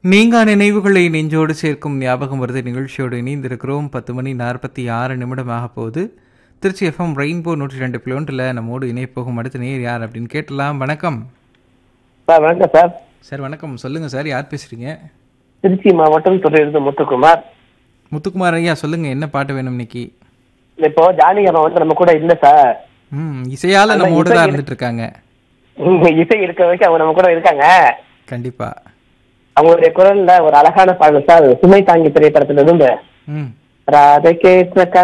நீங்கா நினைவுகளை நெஞ்சோடு சேர்க்கும் ஞாபகம் வருது நிகழ்ச்சியோடு இணைந்திருக்கிறோம் பத்து மணி நாற்பத்தி ஆறு நிமிடமாக போகுது திருச்சி எஃப்எம் ரெயின்போ நூற்றி ரெண்டு கிலோமீட்டரில் நம்மோடு இணைப்போகும் அடுத்த நேர் யார் அப்படின்னு கேட்டலாம் வணக்கம் சார் வணக்கம் சார் சார் வணக்கம் சொல்லுங்கள் சார் யார் பேசுகிறீங்க திருச்சி மாவட்டம் துறையிலிருந்து முத்துக்குமார் முத்துக்குமார் ஐயா சொல்லுங்கள் என்ன பாட்டு வேணும் இன்னைக்கு இப்போ ஜானகி வந்து நம்ம கூட இல்ல சார் ம் இசையால் நம்மோடு தான் இருந்துட்டு இருக்காங்க உங்க இசை இருக்க வரைக்கும் அவங்க நம்ம கூட இருக்காங்க கண்டிப்பாக அவங்களுடைய குரல்ல ஒரு அழகான பாடல் சார் சுமை தாங்கி திரைப்படத்துல இருந்து ம் ராதை கேட்ட